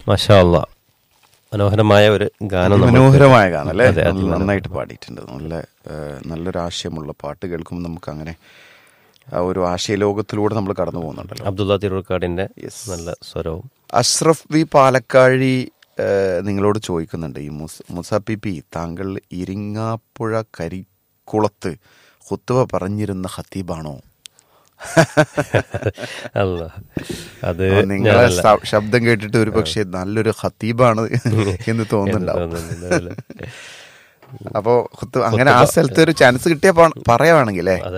മഷാ അല്ലാ മനോഹരമായ ഒരു ഗാനം നമ്മൾ മനോഹരമായ ഗാനം അല്ലേ അതെ, നല്ല നന്നായിട്ട് പാടിയിട്ടുണ്ട് നല്ല ഏഹ്, നല്ലൊരു ആശയമുള്ള പാട്ട് കേൾക്കുമ്പോൾ നമുക്ക് അങ്ങനെ ആ ഒരു ആശയ ലോകത്തിലൂടെ നമ്മൾ കടന്നു പോകുന്നുണ്ടല്ലോ അബ്ദുള്ള തിരുവക്കാടിന്റെ നല്ല സ്വരവും അഷ്റഫ് വി പാലക്കാഴി ഏഹ്, നിങ്ങളോട് ചോദിക്കുന്നുണ്ട് ഈ മുസ് മുസാപ്പി പി താങ്കൾ ഇരിങ്ങാപ്പുഴ കരിക്കുളത്ത് ഹുത്തുവ പറഞ്ഞിരുന്ന ഹത്തീബാണോ അല്ല അത് അപ്പൊ നിങ്ങളെ ഞാനല്ല. സ- ശബ്ദം കേട്ടിട്ട് ഒരു പക്ഷേ നല്ലൊരു ഹത്തീബാണ് എന്ന് തോന്നുന്നുണ്ടാവും തോന്നുന്നുണ്ട്. അപ്പോ ഹുത്തു- അങ്ങനെ ആ സ്ഥലത്ത് ഒരു ചാൻസ് കിട്ടിയ പറയുവാണെങ്കിൽ അതെ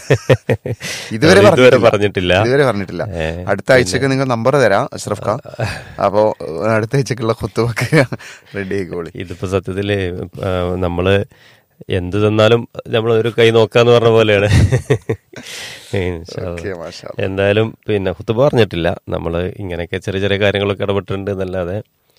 ഇതുവരെ ഇതുവരെ പറഞ്ഞിട്ടില്ല. പറഞ്ഞിട്ടില്ല ഇതുവരെ പറഞ്ഞിട്ടില്ല ഏ, അടുത്ത ആഴ്ചക്ക് നിങ്ങൾ നമ്പർ തരാം അഷ്റഫ് ഖാൻ അപ്പോ അടുത്ത ആഴ്ചക്കുള്ള കുത്തുവൊക്കെ റെഡി ആയിക്കോളി ഇതിപ്പോ സത്യത്തില് ആ, നമ്മള് എന്ത് തന്നാലും നമ്മൾ ഒരു കൈ നോക്കാന്ന് പറഞ്ഞ പോലെയാണ് ഇൻഷാ അല്ലാ. ഓക്കെ മാഷാ എന്തായാലും പിന്നെ കുത്തുബ പറഞ്ഞിട്ടില്ല നമ്മള് ഇങ്ങനെയൊക്കെ ചെറിയ ചെറിയ കാര്യങ്ങളൊക്കെ ഇടപെട്ടിട്ടുണ്ട് എന്നല്ലാതെ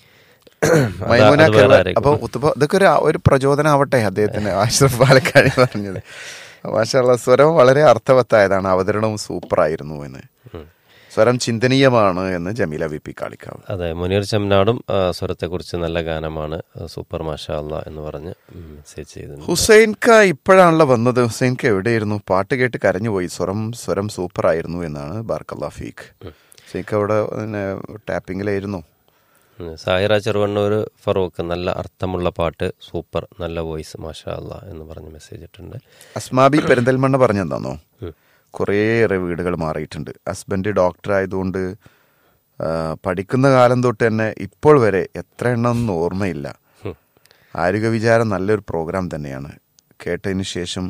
അത് മൈമൂന അത് വേറെ കേരള ആരെങ്കിലും- അപ്പൊ ഉത്തുബ ഇതൊക്കെ ഒരു ഒരു പ്രചോദനം ആവട്ടെ അദ്ദേഹത്തിന് അഷ്റഫ് പാലക്കാട് പറഞ്ഞത് മാഷാള്ള സ്വരം വളരെ അർത്ഥവത്തായതാണ് അവതരണവും സൂപ്പറായിരുന്നു എന്ന് ഉം. സ്വരം ചിന്തനീയമാണ് എന്ന് ജമീല വി പി കാളിക്കാവ് അതെ മുനീർ ചെമ്മനാടും ആ, സ്വരത്തെക്കുറിച്ച് നല്ല ഗാനമാണ് ആ, സൂപ്പർ മാഷാ അല്ലാ എന്ന് പറഞ്ഞ് മെസ്സേജ് ചെയ്തിട്ടുണ്ട് ഹുസൈൻ ക ഇപ്പോഴാണല്ലോ വന്നത് ഹുസൈൻ ക എവിടെയായിരുന്നു പാട്ട് കേട്ട് കരഞ്ഞുപോയി സ്വരം സ്വരം സൂപ്പർ ആയിരുന്നു എന്നാണ് ബാർക്കല്ലാ ഫീഖ് ഹുസൈൻ ക അവിടെ പിന്നെ ടാപ്പിങ്ങിലായിരുന്നു ഉം. സാഹിറ ചെറുവണ്ണൂർ ഫറൂഖ് നല്ല അർത്ഥമുള്ള പാട്ട് സൂപ്പർ നല്ല വോയിസ് മാഷാ അല്ലാ എന്ന് പറഞ്ഞ് മെസ്സേജ് ഇട്ടിട്ടുണ്ട് അസ്മാബി പെരിന്തൽമണ്ണ പറഞ്ഞെന്താന്നോ ഉം. കുറേയേറെ വീടുകൾ മാറിയിട്ടുണ്ട് ഹസ്ബൻഡ് ഡോക്ടർ ആയതുകൊണ്ട് ആ, പഠിക്കുന്ന കാലം തൊട്ട് തന്നെ ഇപ്പോൾ വരെ എത്ര എണ്ണം ഒന്നും ഓർമ്മയില്ല ഉം. ആരോഗ്യ വിചാരം നല്ലൊരു പ്രോഗ്രാം തന്നെയാണ് കേട്ടതിന് ശേഷം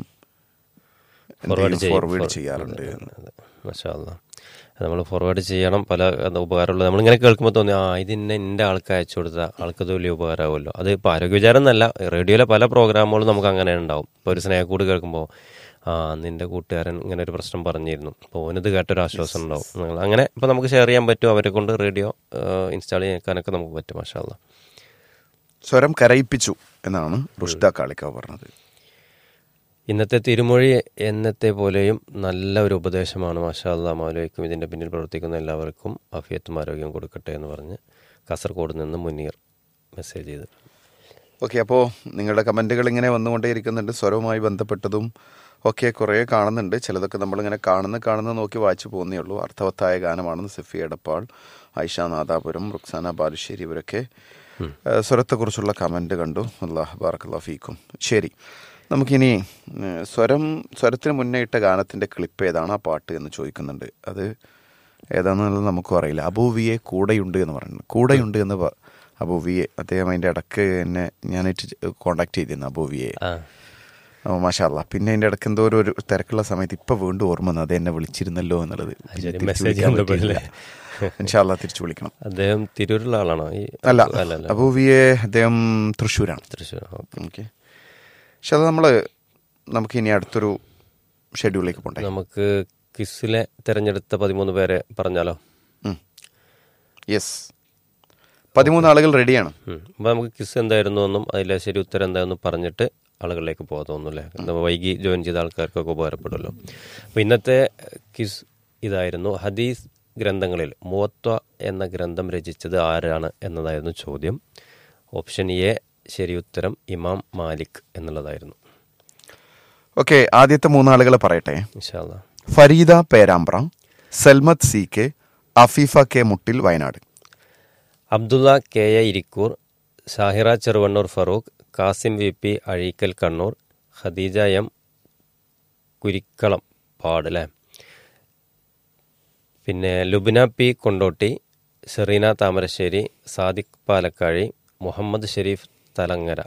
ഫോർവേഡ് ചെയ്യും. ഫോർവേഡ് ഫോർ- ചെയ്യാറുണ്ട് അതെ. മാഷാ അല്ലാ നമ്മൾ ഫോർവേഡ് ചെയ്യണം പല എന്താ ഉപകാരമുള്ളത് നമ്മളിങ്ങനെ കേൾക്കുമ്പോൾ തോന്നി ആ ഇതിന്നെ എൻ്റെ ആൾക്ക് അയച്ചു കൊടുത്ത ആൾക്ക് ഇത് വലിയ ഉപകാരമാവുമല്ലോ അത് ഇപ്പോൾ ആരോഗ്യ വിചാരം എന്നല്ല റേഡിയോയിലെ പല പ്രോഗ്രാമുകളും നമുക്ക് അങ്ങനെ ഉണ്ടാവും ഇപ്പോൾ ഒരു സ്നേഹക്കൂട് കേൾക്കുമ്പോൾ ആ നിന്റെ കൂട്ടുകാരൻ ഇങ്ങനെ ഒരു പ്രശ്നം പറഞ്ഞിരുന്നു അപ്പോൾ ഓനിത് കേട്ടൊരു ആശ്വാസം ഉണ്ടാവും നിങ്ങൾ അങ്ങനെ ഇപ്പോൾ നമുക്ക് ഷെയർ ചെയ്യാൻ പറ്റും അവരെ കൊണ്ട് റേഡിയോ ഇൻസ്റ്റാൾ ചെയ്യാനൊക്കെ നമുക്ക് പറ്റും മാഷാ അല്ലാ സ്വരം കരയിപ്പിച്ചു എന്നാണ് റുഷ്ദ കാളിക്കാവ് പറഞ്ഞത് ഇന്നത്തെ തിരുമൊഴി എന്നത്തെ പോലെയും നല്ല ഒരു ഉപദേശമാണ് മാഷാ അല്ലാ മൗലയ്ക്കും ഇതിൻ്റെ പിന്നിൽ പ്രവർത്തിക്കുന്ന എല്ലാവർക്കും അഫിയത്തും ആരോഗ്യം കൊടുക്കട്ടെ എന്ന് പറഞ്ഞ് കാസർഗോഡ് നിന്ന് മുനീർ മെസ്സേജ് ചെയ്തിട്ടുണ്ട് ഓക്കെ അപ്പോൾ നിങ്ങളുടെ കമൻറ്റുകൾ ഇങ്ങനെ വന്നുകൊണ്ടേയിരിക്കുന്നുണ്ട് സ്വരവുമായി ബന്ധപ്പെട്ടതും ഒക്കെ കുറേ കാണുന്നുണ്ട് ചിലതൊക്കെ നമ്മളിങ്ങനെ കാണുന്ന കാണുന്ന നോക്കി വായിച്ചു പോകുന്നേ ഉള്ളൂ അർത്ഥവത്തായ ഗാനമാണെന്ന് സിഫി എടപ്പാൾ ഐഷ നാദാപുരം റുക്സാന ബാലുശ്ശേരി ഇവരൊക്കെ ഏഹ്, സ്വരത്തെക്കുറിച്ചുള്ള കമൻറ്റ് കണ്ടു അള്ളാഹ് ബാറക്കല്ലാ ഫീക്കും ശരി നമുക്കിനി ഏഹ്, സ്വരം സ്വരത്തിന് മുന്നേ ഇട്ട ഗാനത്തിൻ്റെ ക്ലിപ്പ് ഏതാണ് ആ പാട്ട് എന്ന് ചോദിക്കുന്നുണ്ട് അത് ഏതാണെന്നുള്ളത് നമുക്കും അറിയില്ല അബൂവിയെ കൂടെയുണ്ട് എന്ന് പറയുന്നത് കൂടെയുണ്ട് എന്ന് പ- അബൂവിയെ അദ്ദേഹം അതിൻ്റെ ഇടക്ക് എന്നെ ഞാനായിട്ട് കോണ്ടാക്ട് ചെയ്തിരുന്നു അബൂവിയെ ആ ഓ മാഷാല്ല പിന്നെ അതിൻ്റെ ഇടയ്ക്ക് എന്തോ ഒരു ഒരു തിരക്കുള്ള സമയത്ത് ഇപ്പം വീണ്ടും ഓർമ്മ വന്നു അത് എന്നെ വിളിച്ചിരുന്നല്ലോ എന്നുള്ളത് പിന്നെ ശരി, തിരിച്ച് message വിളിക്കാൻ ബന്ധപ്പെടില്ലേ? പറ്റിയില്ല. ഇൻഷാല്ലാ തിരിച്ചു വിളിക്കണം അദ്ദേഹം തിരൂരിലുള്ള ആളാണോ ഈ അല്ല അല്ല അല്ല അബൂവിയെ അദ്ദേഹം തൃശ്ശൂരാണ് തൃശ്ശൂർ ഓക്കെ. ഓക്കെ പക്ഷെ അത് നമ്മൾ നമുക്ക് ഇനി അടുത്തൊരു ഷെഡ്യൂളിലേക്ക് പോണ്ടേ നമുക്ക് കിസ്സിലെ തിരഞ്ഞെടുത്ത പതിമൂന്ന് പേരെ പറഞ്ഞാലോ യെസ് പതിമൂന്ന് ആളുകൾ റെഡിയാണ് ഉം. അപ്പൊ നമുക്ക് കിസ് എന്തായിരുന്നു എന്നും അതിലെ ശരി ഉത്തരം എന്താണെന്നും പറഞ്ഞിട്ട് ആളുകളിലേക്ക് പോകാൻ തോന്നുന്നു അല്ലേ വൈകി ജോയിൻ ചെയ്ത ആൾക്കാർക്കൊക്കെ ഉപകാരപ്പെടുമല്ലോ അപ്പൊ ഇന്നത്തെ കിസ് ഇതായിരുന്നു ഹദീസ് ഗ്രന്ഥങ്ങളിൽ മുവത്വ എന്ന ഗ്രന്ഥം രചിച്ചത് ആരാണ് എന്നതായിരുന്നു ചോദ്യം ഓപ്ഷൻ എ ശരി ഉത്തരം ഇമാം മാലിക് എന്നുള്ളതായിരുന്നു ഓക്കെ ആദ്യത്തെ മൂന്നാളുകളെ പറയട്ടെ ഇൻഷാല്ലാ Fareeda Perambra Salmath C K Afeefa K Muttil Wayanad Abdulla K A Irikkur Shahira Cheruvannur Farook Kasim V P Azhikkal Kannur Khadeeja M Kurikkalampad അല്ലേ പിന്നെ ലുബിന പി കൊണ്ടോട്ടി ഷെറീന താമരശ്ശേരി സാദിഖ് പാലക്കാഴി മുഹമ്മദ് ഷെരീഫ് തലങ്ങര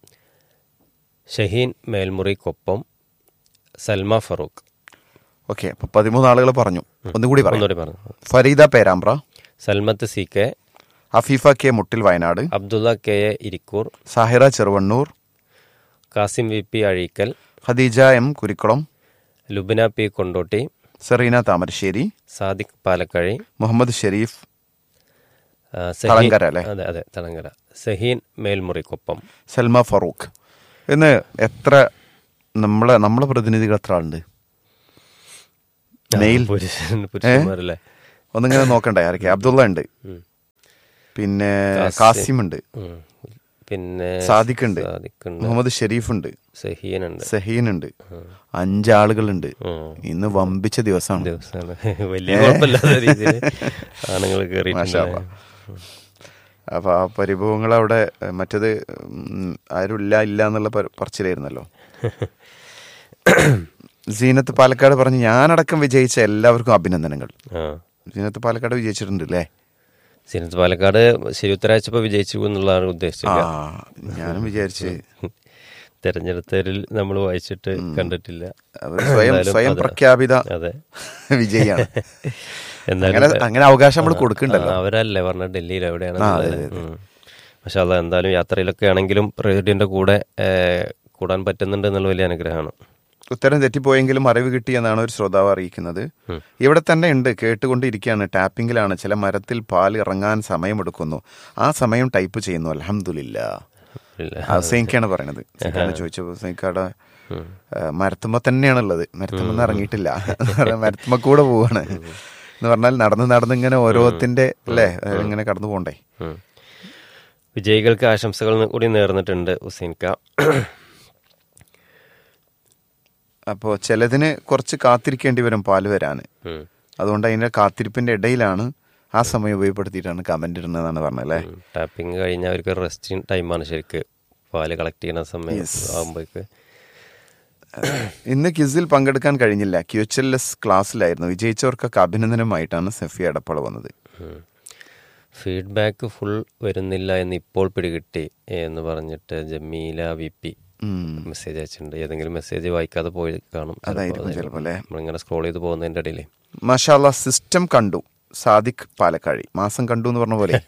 ഷഹീൻ മേൽമുറി കൊപ്പം സൽമ ഫറൂഖ് ഓക്കെ അപ്പൊ പതിമൂന്ന് ആളുകൾ പറഞ്ഞു ഒന്നുകൂടി പറയാം ഒന്നുകൂടി പറഞ്ഞു Fareeda Perambra Salmath C K Afeefa K Muttil Wayanad Abdulla K A Irikkur Sahira Cheruvannur Kasim V P Azhikkal Khadeeja M Kurikkulam Lubina P Kondotty Sereena Thamarassery Sadiq Palakkazhi Muhammad Shareef ആ, സഹീൻ- തളങ്കര അല്ലേ? അതെ അതെ തളങ്കര സഹീൻ മേൽമുറിക്കൊപ്പം സൽമ ഫറൂഖ് ഇന്ന് എത്ര നമ്മളെ നമ്മളെ പ്രതിനിധികൾ എത്ര ആളുണ്ട് മെയിൽ പുരുഷൻ പുരുഷന്മാരല്ലേ ഒന്നിങ്ങനെ നോക്കണ്ടേ ആരൊക്കെ അബ്ദുള്ള ഉണ്ട് ഉം. പിന്നെ കാസിമുണ്ട് ഉം. പിന്നെ സാദിഖുണ്ട് സാദിഖുണ്ട് മുഹമ്മദ് ഷെരീഫുണ്ട് സഹീനുണ്ട് സഹീനുണ്ട് അഞ്ചാളുകളുണ്ട് ഉം. ഇന്ന് വമ്പിച്ച ദിവസമാണ് ദിവസമാണ് വലിയ കുഴപ്പമില്ലാത്ത രീതിയിൽ ആണുങ്ങൾ കയറിയിട്ടുണ്ട് അപ്പൊ ആ പരിഭവങ്ങൾ അവിടെ ഏ, മറ്റത് ഉം, ആരുമില്ല ഇല്ല എന്നുള്ള പ- പറച്ചിലായിരുന്നല്ലോ സീനത്ത് പാലക്കാട് പറഞ്ഞു ഞാനടക്കം വിജയിച്ച എല്ലാവർക്കും അഭിനന്ദനങ്ങൾ ആ സീനത്ത് പാലക്കാട് വിജയിച്ചിട്ടുണ്ട് അല്ലേ സിനത്ത് പാലക്കാട് ശരി ഉത്തരാഴ്ചപ്പോ വിജയിച്ചു എന്നുള്ളതാണ് ആ ഉദ്ദേശിച്ചത് ഞാനും വിചാരിച്ച് തെരഞ്ഞെടുത്തതിൽ നമ്മൾ വായിച്ചിട്ട് കണ്ടിട്ടില്ല അവർ സ്വയം എന്തായാലും സ്വയം അത് പ്രഖ്യാപിത അതെ വിജയാണ് എന്തായാലും അങ്ങനെ അങ്ങനെ അവകാശം നമ്മൾ കൊടുക്കണ്ടല്ലോ ആ, അവരല്ലേ പറഞ്ഞ ഡൽഹിയിൽ എവിടെയാണ് പക്ഷെ അത് എന്തായാലും യാത്രയിലൊക്കെ ആണെങ്കിലും റേഡിയോന്റെ കൂടെ ഏ, കൂടാൻ പറ്റുന്നുണ്ട് എന്നുള്ള വലിയ അനുഗ്രഹമാണ് ഉത്തരം തെറ്റിപ്പോയെങ്കിലും അറിവ് കിട്ടി എന്നാണ് ഒരു ശ്രോതാവ് അറിയിക്കുന്നത് ഇവിടെ തന്നെ ഉണ്ട് കേട്ടുകൊണ്ടിരിക്കുകയാണ് ടാപ്പിംഗിലാണ് ചില മരത്തിൽ പാൽ ഇറങ്ങാൻ സമയമെടുക്കുന്നു ആ സമയം ടൈപ്പ് ചെയ്യുന്നു അലഹമില്ല ഇല്ല. ഹുസൈൻക്കാണ് പറയണത് ഹുസൈൻക്കാണ് ചോദിച്ചപ്പോൾ ഹുസൈൻക്കാടെ മരത്തുമ്പ തന്നെയാണുള്ളത് മരത്തുമ്പ ഇറങ്ങിയിട്ടില്ല മരത്തുമ്പ കൂടെ പോവാണ് എന്ന് പറഞ്ഞാൽ നടന്ന് നടന്ന് ഇങ്ങനെ ഓരോത്തിന്റെ അല്ലേ ഇങ്ങനെ കടന്നു പോണ്ടേ ഉം. വിജയികൾക്ക് ആശംസകൾ കൂടി നേർന്നിട്ടുണ്ട് ഹുസൈൻക അപ്പോൾ ചിലതിന് കുറച്ച് കാത്തിരിക്കേണ്ടി വരും പാല് വരാൻ ഉം. അതുകൊണ്ട് അതിന്റെ കാത്തിരിപ്പിന്റെ ഇടയിലാണ് ആ സമയം ഉപയോഗപ്പെടുത്തിയിട്ടാണ് കമന്റ് ഇടുന്നതെന്നാണ് പറഞ്ഞല്ലേ ഉം. ടാപ്പിംഗ് കഴിഞ്ഞ അവർക്ക് റെസ്റ്റിംഗ് ടൈമാണ് ശരിക്ക് പാല് കളക്ട് ചെയ്യുന്ന സമയം ആകുമ്പോഴേക്ക് ഇന്ന് ക്വിസിൽ പങ്കെടുക്കാൻ കഴിഞ്ഞില്ല ക്യു എച്ച് എൽ എസ് ക്ലാസ്സിലായിരുന്നു വിജയിച്ചവർക്കൊക്കെ അഭിനന്ദനമായിട്ടാണ് സെഫി അടപ്പള വന്നത് ഫീഡ്ബാക്ക് ഫുൾ വരുന്നില്ല എന്ന് ഇപ്പോൾ പിടികിട്ടി എന്ന് പറഞ്ഞിട്ട് ജമീല വി പി ഉം. മെസ്സേജ് അയച്ചിട്ടുണ്ട് ഏതെങ്കിലും മെസ്സേജ് വായിക്കാതെ പോയി കാണും അതായിരിക്കും ചിലപ്പോൾ അല്ലേ നമ്മളിങ്ങനെ സ്ക്രോൾ ചെയ്ത് പോകുന്നതിന്റെ ഇടയിൽ മഷാല്ല സിസ്റ്റം കണ്ടു സാദിഖ് പാലക്കാഴി മാസം കണ്ടു എന്ന് പറഞ്ഞ പോലെ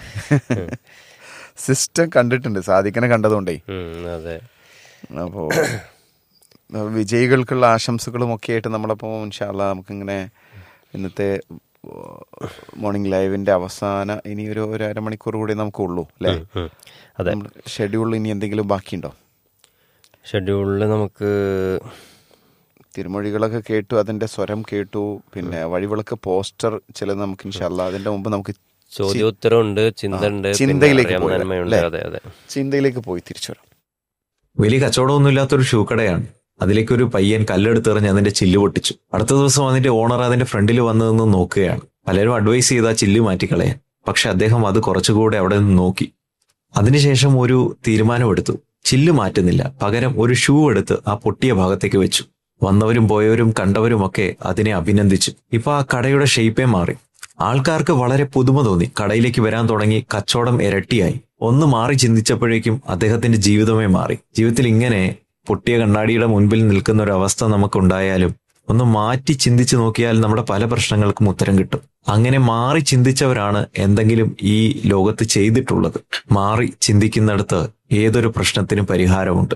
സിസ്റ്റം കണ്ടിട്ടുണ്ട് സാദിഖിനെ കണ്ടതുകൊണ്ടേ അതെ അപ്പോൾ വിജയികൾക്കുള്ള ആശംസകളും ഒക്കെ ആയിട്ട് നമ്മളപ്പോൾ ഇൻഷാല്ല നമുക്കിങ്ങനെ ഇന്നത്തെ മോർണിംഗ് ലൈവിന്റെ അവസാന ഇനി ഒരു ഒരു അരമണിക്കൂർ കൂടി നമുക്കുള്ളൂ അല്ലേ ഉം. അതെ ഷെഡ്യൂളിൽ ഇനി എന്തെങ്കിലും ബാക്കിയുണ്ടോ ഷെഡ്യൂളിൽ നമുക്ക് തിരുമൊഴികളൊക്കെ കേട്ടു അതിന്റെ സ്വരം കേട്ടു പിന്നെ വഴിവിളക്ക് പോസ്റ്റർ ചിലത് നമുക്ക് ഇൻഷാല്ല അതിന്റെ മുമ്പ് നമുക്ക് ചോദ്യോത്തരമുണ്ട് ചിന്ത ഉണ്ട് പിന്നെ ചിന്തയിലേക്ക് അറിയാം പോയി നന്മയുണ്ട് അല്ലേ? അതെ അതെ ചിന്തയിലേക്ക് പോയി തിരിച്ചു വരാം വലിയ കച്ചവടമൊന്നുമില്ലാത്തൊരു ഷൂ കടയാണ് അതിലേക്ക് ഒരു പയ്യൻ കല്ലെടുത്തെറിഞ്ഞ് അതിന്റെ ചില്ല് പൊട്ടിച്ചു അടുത്ത ദിവസം അതിന്റെ ഓണർ അതിന്റെ ഫ്രണ്ടിൽ വന്നു നിന്ന് നോക്കുകയാണ് പലരും അഡ്വൈസ് ചെയ്ത് ആ ചില്ല് മാറ്റിക്കളയാൻ പക്ഷെ അദ്ദേഹം അത് കുറച്ചുകൂടെ അവിടെ നിന്ന് നോക്കി അതിനുശേഷം ഒരു തീരുമാനമെടുത്തു ചില്ല് മാറ്റുന്നില്ല പകരം ഒരു ഷൂ എടുത്ത് ആ പൊട്ടിയ ഭാഗത്തേക്ക് വെച്ചു വന്നവരും പോയവരും കണ്ടവരുമൊക്കെ അതിനെ അഭിനന്ദിച്ചു ഇപ്പൊ ആ കടയുടെ ഷേപ്പേ മാറി ആൾക്കാർക്ക് വളരെ പുതുമ തോന്നി കടയിലേക്ക് വരാൻ തുടങ്ങി കച്ചവടം ഇരട്ടിയായി ഒന്ന് മാറി ചിന്തിച്ചപ്പോഴേക്കും അദ്ദേഹത്തിന്റെ ജീവിതമേ മാറി ജീവിതത്തിൽ ഇങ്ങനെ പൊട്ടിയ കണ്ണാടിയുടെ മുൻപിൽ നിൽക്കുന്ന ഒരു അവസ്ഥ നമുക്കുണ്ടായാലും ഒന്ന് മാറ്റി ചിന്തിച്ചു നോക്കിയാൽ നമ്മുടെ പല പ്രശ്നങ്ങൾക്കും ഉത്തരം കിട്ടും അങ്ങനെ മാറി ചിന്തിച്ചവരാണ് എന്തെങ്കിലും ഈ ലോകത്ത് ചെയ്തിട്ടുള്ളത് മാറി ചിന്തിക്കുന്നിടത്ത് ഏതൊരു പ്രശ്നത്തിനും പരിഹാരമുണ്ട്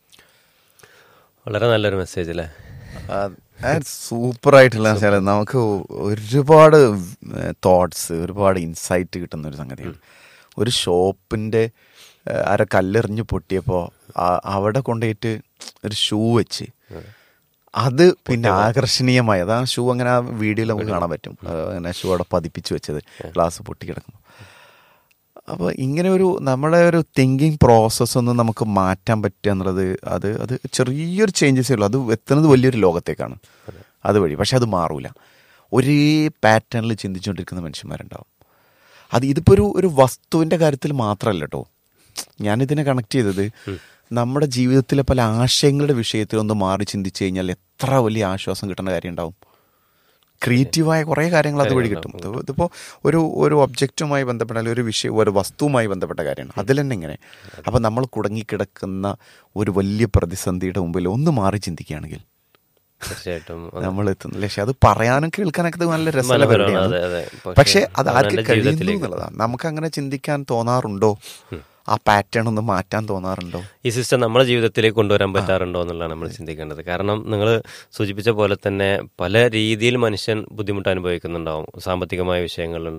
വളരെ നല്ലൊരു മെസ്സേജ് അല്ലേ സൂപ്പർ ആയിട്ടുള്ള വെച്ചാൽ നമുക്ക് ഒരുപാട് തോട്ട്സ് ഒരുപാട് ഇൻസൈറ്റ് കിട്ടുന്ന ഒരു സംഗതിയാണ് ഒരു ഷോപ്പിന്റെ ഏഹ്, അര കല്ലെറിഞ്ഞ് പൊട്ടിയപ്പോൾ അവിടെ കൊണ്ടുപോയിട്ട് ഒരു ഷൂ വെച്ച് അത് പിന്നെ ആകർഷണീയമായി അതാ ഷൂ അങ്ങനെ ആ വീഡിയോയിൽ നമുക്ക് കാണാൻ പറ്റും ഏഹ്, അങ്ങനെ ഷൂ അവിടെ പതിപ്പിച്ച് വെച്ചത് ഗ്ലാസ് പൊട്ടി കിടക്കുമ്പോൾ അപ്പോൾ ഇങ്ങനെ ഒരു നമ്മളെ ഒരു തിങ്കിങ് പ്രോസസ്സ് ഒന്ന് നമുക്ക് മാറ്റാൻ പറ്റുക എന്നുള്ളത് അത് അത് ചെറിയൊരു ചേഞ്ചസേ ഉള്ളൂ അത് എത്തുന്നത് വലിയൊരു ലോകത്തേക്കാണ് അതുവഴി പക്ഷെ അത് മാറൂല ഒരേ പാറ്റേണിൽ ചിന്തിച്ചുകൊണ്ടിരിക്കുന്ന മനുഷ്യന്മാരുണ്ടാവും അത് ഇതിപ്പോൾ ഒരു ഒരു വസ്തുവിൻ്റെ കാര്യത്തിൽ മാത്രമല്ല കേട്ടോ ഞാനിതിനെ കണക്ട് ചെയ്തത് നമ്മുടെ ജീവിതത്തിലെ പല ആശയങ്ങളുടെ വിഷയത്തിൽ ഒന്ന് മാറി ചിന്തിച്ചു കഴിഞ്ഞാൽ എത്ര വലിയ ആശ്വാസം കിട്ടുന്ന കാര്യം ഉണ്ടാവും ക്രിയേറ്റീവായ കുറേ കാര്യങ്ങൾ അതുവഴി കിട്ടും ഇത് ഇതിപ്പോൾ ഒരു ഒരു ഒബ്ജക്റ്റുമായി ബന്ധപ്പെട്ട അല്ലെങ്കിൽ ഒരു വിഷയം ഒരു വസ്തുവുമായി ബന്ധപ്പെട്ട കാര്യമാണ് അതിൽ തന്നെ ഇങ്ങനെ അപ്പം നമ്മൾ കുടുങ്ങിക്കിടക്കുന്ന ഒരു വലിയ പ്രതിസന്ധിയുടെ മുമ്പിൽ ഒന്ന് മാറി ചിന്തിക്കുകയാണെങ്കിൽ തീർച്ചയായിട്ടും അത് നമ്മൾ എത്തുന്നില്ല പക്ഷെ അത് പറയാനും കേൾക്കാനൊക്കെ ഇത് നല്ല രസമുള്ള മനോഹരമാണ്. പരിപാടിയാണ് അതെ, അതെ. പക്ഷേ പക്ഷെ അത് ആർക്ക് അവനവന്റെ കഴിയുന്നു ജീവിതത്തിലേക്ക് എന്നുള്ളതാണ് നമുക്ക് അങ്ങനെ ചിന്തിക്കാൻ തോന്നാറുണ്ടോ ആ പാറ്റേൺ ഒന്ന് മാറ്റാൻ തോന്നാറുണ്ടോ ഈ സിസ്റ്റം നമ്മുടെ ജീവിതത്തിലേക്ക് കൊണ്ടുവരാൻ പറ്റാറുണ്ടോ എന്നുള്ളതാണ് നമ്മൾ ചിന്തിക്കേണ്ടത് കാരണം നിങ്ങൾ സൂചിപ്പിച്ച പോലെ തന്നെ പല രീതിയിൽ മനുഷ്യൻ ബുദ്ധിമുട്ട് അനുഭവിക്കുന്നുണ്ടാവും സാമ്പത്തികമായ വിഷയങ്ങളുണ്ടാവാം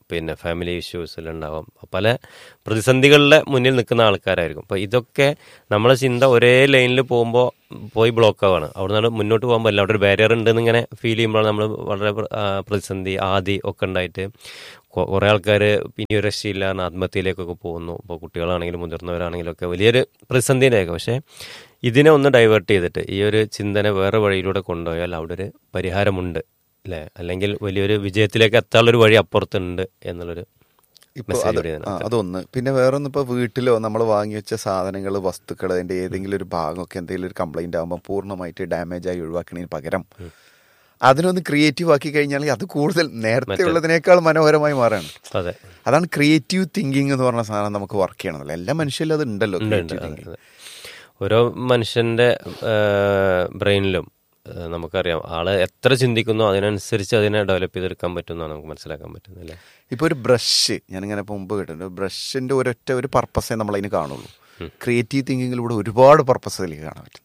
പിന്നെ ഫാമിലി ഇഷ്യൂസിലുണ്ടാവാം പല പ്രതിസന്ധികളുടെ മുന്നിൽ നിൽക്കുന്ന ആൾക്കാരായിരിക്കും അപ്പോൾ ഇതൊക്കെ നമ്മളെ ചിന്ത ഒരേ ലൈനിൽ പോകുമ്പോൾ പോയി ബ്ലോക്ക് ആവാണ് അവിടെ നിന്ന് മുന്നോട്ട് പോകുമ്പോൾ അല്ല അവിടെ ഒരു ബാരിയർ ഉണ്ടെന്ന് ഇങ്ങനെ ഫീൽ ചെയ്യുമ്പോഴാണ് നമ്മൾ വളരെ പ്ര- ആ, പ്രതിസന്ധി ആദി ഒക്കെ ഉണ്ടായിട്ട് കൊ- കുറേ ആൾക്കാർ ഇനി ഒരു രക്ഷയില്ല എന്ന് ആത്മഹത്യയിലേക്കൊക്കെ പോകുന്നു ഇപ്പോൾ കുട്ടികളാണെങ്കിലും മുതിർന്നവരാണെങ്കിലും ഒക്കെ വലിയൊരു പ്രതിസന്ധിയിലേക്ക് പക്ഷേ ഇതിനെ ഒന്ന് ഡൈവേർട്ട് ചെയ്തിട്ട് ഈ ഒരു ചിന്തനെ വേറെ വഴിയിലൂടെ കൊണ്ടുപോയാൽ അവിടെ ഒരു പരിഹാരമുണ്ട് അല്ലേ അല്ലെങ്കിൽ വലിയൊരു വിജയത്തിലേക്ക് എത്താനുള്ളൊരു വഴി അപ്പുറത്തുണ്ട് എന്നുള്ളൊരു ഇപ്പൊ മെസ്സേജ് അത് കൂടി ആ, ഇതിനകത്ത്. അതൊന്ന് പിന്നെ വേറൊന്ന് ഇപ്പൊ വീട്ടിലോ നമ്മൾ വാങ്ങി വെച്ച സാധനങ്ങൾ വസ്തുക്കൾ അതിന്റെ ഏതെങ്കിലും ഒരു ഭാഗമൊക്കെ എന്തെങ്കിലും ഒരു കംപ്ലൈന്റ് ആകുമ്പോൾ പൂർണ്ണമായിട്ട് ഡാമേജ് ആയി ഒഴിവാക്കുന്നതിന് പകരം അതിനൊന്ന് ക്രിയേറ്റീവ് ആക്കി കഴിഞ്ഞാൽ അത് കൂടുതൽ നേരത്തെ ഉള്ളതിനേക്കാൾ മനോഹരമായി മാറാണ് അതെ അതാണ് ക്രിയേറ്റീവ് തിങ്കിങ് എന്ന് പറഞ്ഞ സാധനം നമുക്ക് വർക്ക് ചെയ്യണമല്ലോ എല്ലാ മനുഷ്യരിലും അത് ഉണ്ടല്ലോ ഉണ്ട്, ഉണ്ട്, creative അതെ, thinking. അതെ. ഓരോ മനുഷ്യന്റെ ബ്രെയിനിലും നമുക്കറിയാം ആള് എത്ര ചിന്തിക്കുന്നോ അതിനനുസരിച്ച് അതിനെ ഡെവലപ്പ് ചെയ്തെടുക്കാൻ പറ്റുമെന്നാണ് നമുക്ക് മനസ്സിലാക്കാൻ പറ്റുന്നത് അല്ലേ ഇപ്പൊ ഒരു ബ്രഷ് ഞാനിങ്ങനെ ഇപ്പൊ മുമ്പ് കേട്ടിട്ടുണ്ട് ബ്രഷിന്റെ ഒരൊറ്റ ഒരു പർപ്പസേ നമ്മൾ അതിന് കാണുള്ളൂ ക്രിയേറ്റീവ് തിങ്കിങ്ങിലൂടെ ഒരുപാട് പർപ്പസ് അതിലേക്ക് കാണാൻ പറ്റും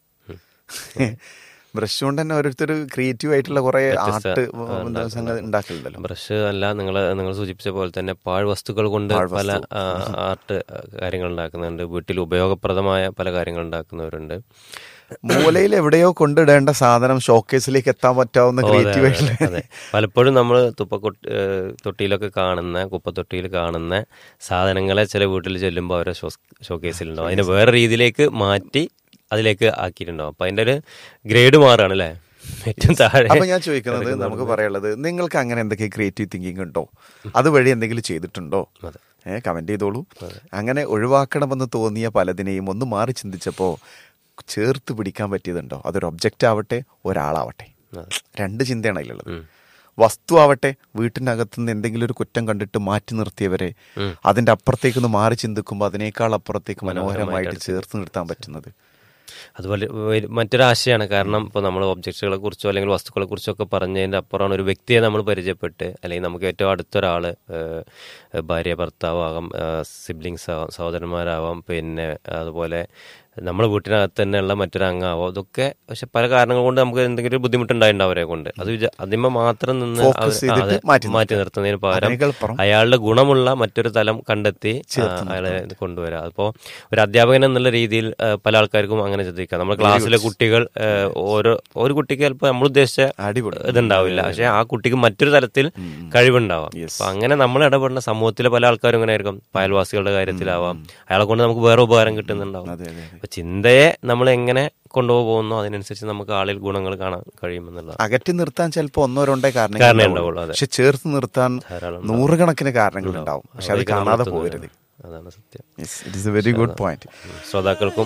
ബ്രഷ് കൊണ്ട് തന്നെ ഓരോരുത്തർ ക്രിയേറ്റീവ് ആയിട്ടുള്ള കുറെ വ്യത്യസ്ത, ആർട്ട് ആ, ഉണ്ടാക്കുന്നുണ്ട്. ഉണ്ടാക്കലുണ്ടല്ലോ ബ്രഷ് അല്ല നിങ്ങൾ നിങ്ങൾ സൂചിപ്പിച്ച പോലെ തന്നെ പാഴ്വസ്തുക്കൾ കൊണ്ട് പല ആ, ആർട്ട് കാര്യങ്ങൾ ഉണ്ടാക്കുന്നുണ്ട് വീട്ടിൽ ഉപയോഗപ്രദമായ പല കാര്യങ്ങൾ ഉണ്ടാക്കുന്നവരുണ്ട് മൂലയിൽ എവിടെയോ കൊണ്ടിടേണ്ട സാധനം ഷോക്കേസിലേക്ക് എത്താൻ പറ്റാവുന്ന ഓ, അതെ, ക്രിയേറ്റീവ് അതെ, ആയിട്ടുള്ള അതെ പലപ്പോഴും നമ്മൾ തുപ്പക്കൊട്ടി തൊട്ടിയിലൊക്കെ കാണുന്ന കുപ്പത്തൊട്ടിയിൽ കാണുന്ന സാധനങ്ങളെ ചില വീട്ടിൽ ചെല്ലുമ്പോൾ അവരെ ഷോ ഷോക്കേസിലുണ്ടാവും അതിനെ വേറെ രീതിയിലേക്ക് മാറ്റി അതിലേക്ക് ആക്കിയിട്ടുണ്ടാവും അപ്പൊ അതിന്റെ ഒരു ഗ്രേഡ് മാറാണ് അല്ലേ ഏറ്റവും താഴെ അപ്പൊ ഞാൻ ചോദിക്കുന്നത് നമുക്ക് പറയാനുള്ളത് നിങ്ങൾക്ക് അങ്ങനെ എന്തൊക്കെ ക്രിയേറ്റീവ് തിങ്കിങ് ഉണ്ടോ അതുവഴി എന്തെങ്കിലും ചെയ്തിട്ടുണ്ടോ അതെ. ഏഹ് കമന്റ് ചെയ്തോളൂ അങ്ങനെ ഒഴിവാക്കണമെന്ന് തോന്നിയ പലതിനെയും ഒന്ന് മാറി ചിന്തിച്ചപ്പോ ചേർത്ത് പിടിക്കാൻ പറ്റിയതുണ്ടോ അതൊരു ഒബ്ജക്റ്റ് ആവട്ടെ ഒരാളാവട്ടെ അതെ. രണ്ട് ചിന്തയാണ് അതിലുള്ളത് വസ്തു ആവട്ടെ വീട്ടിനകത്ത് നിന്ന് എന്തെങ്കിലും ഒരു കുറ്റം കണ്ടിട്ട് മാറ്റി നിർത്തിയവരെ അതിന്റെ അപ്പുറത്തേക്ക് ഒന്ന് മാറി ചിന്തിക്കുമ്പോൾ അതിനേക്കാൾ അപ്പുറത്തേക്ക് മനോഹരമായിട്ട് ചേർത്ത് നിർത്താൻ പറ്റുന്നത് അതുപോലെ വ- മറ്റൊരാശയമാണ് കാരണം ഇപ്പോൾ നമ്മൾ ഒബ്ജക്റ്റുകളെ കുറിച്ചോ അല്ലെങ്കിൽ വസ്തുക്കളെ കുറിച്ചോ ഒക്കെ പറഞ്ഞതിൻ്റെ അപ്പുറമാണ് ഒരു വ്യക്തിയെ നമ്മൾ പരിചയപ്പെട്ട് അല്ലെങ്കിൽ നമുക്ക് ഏറ്റവും അടുത്തൊരാൾ ഭാര്യ ഭർത്താവാകാം സിബ്ലിങ്സ് ആവാം സഹോദരന്മാരാവാം പിന്നെ അതുപോലെ നമ്മുടെ വീട്ടിനകത്ത് തന്നെയുള്ള മറ്റൊരു അംഗമാവാം ഇതൊക്കെ പക്ഷെ പല കാരണങ്ങൾ കൊണ്ട് നമുക്ക് എന്തെങ്കിലും ഒരു ബുദ്ധിമുട്ടുണ്ടായിട്ടുണ്ട് അവരെ കൊണ്ട് അത് വിചാ- അതിന്മേ മാത്രം നിന്ന് Focus അവരെ- ആ, ചെയ്തിട്ട് അതെ, മാറ്റി മാറ്റി നിർത്തുന്നതിന് പകരം അതിനേക്കാൾപ്പുറം അയാളുടെ ഗുണമുള്ള മറ്റൊരു തലം കണ്ടെത്തി ആ, അയാളെ ഇത് കൊണ്ടുവരാം അപ്പോൾ ഒരു അധ്യാപകൻ എന്നുള്ള രീതിയിൽ ആ, പല ആൾക്കാർക്കും അങ്ങനെ ചിന്തിക്കാം നമ്മുടെ ക്ലാസ്സിലെ കുട്ടികൾ ആ, ഓരോ ഒരു കുട്ടിക്ക് ചിലപ്പോൾ നമ്മൾ ഉദ്ദേശിച്ച അടിപൊളി. ഇതുണ്ടാവില്ല പക്ഷെ ആ കുട്ടിക്ക് മറ്റൊരു തലത്തിൽ കഴിവുണ്ടാവാം അപ്പൊ അങ്ങനെ നമ്മൾ ഇടപെടുന്ന സമൂഹത്തിലെ പല ആൾക്കാരും ഇങ്ങനെ ആയിരിക്കും അയൽവാസികളുടെ കാര്യത്തിലാവാം അയാളെ കൊണ്ട് നമുക്ക് വേറെ ഉപകാരം കിട്ടുന്നുണ്ടാവും അതെ അതെ അതെ അപ്പൊ ചിന്തയെ നമ്മൾ എങ്ങനെ കൊണ്ടുപോകുന്നു അതിനനുസരിച്ച് നമുക്ക് ആളിൽ ഗുണങ്ങൾ കാണാൻ കഴിയുമെന്നുള്ളതാണ് അകറ്റി നിർത്താൻ ചിലപ്പോൾ ഒന്നോ രണ്ടോ കാരണമേ കാരണങ്ങൾ ഉണ്ടാവുള്ളൂ, അതെ. പക്ഷെ ചേർത്ത് നിർത്താൻ ധാരാളം നൂറുകണക്കിന് കാരണങ്ങൾ ഉണ്ടാവും പക്ഷെ അത് അതിലേക്ക് നമ്മൾ കാണാതെ എത്തുന്നില്ല. പോകരുത് അതാണ് സത്യം it is a very good point ശ്രോതാക്കൾക്കും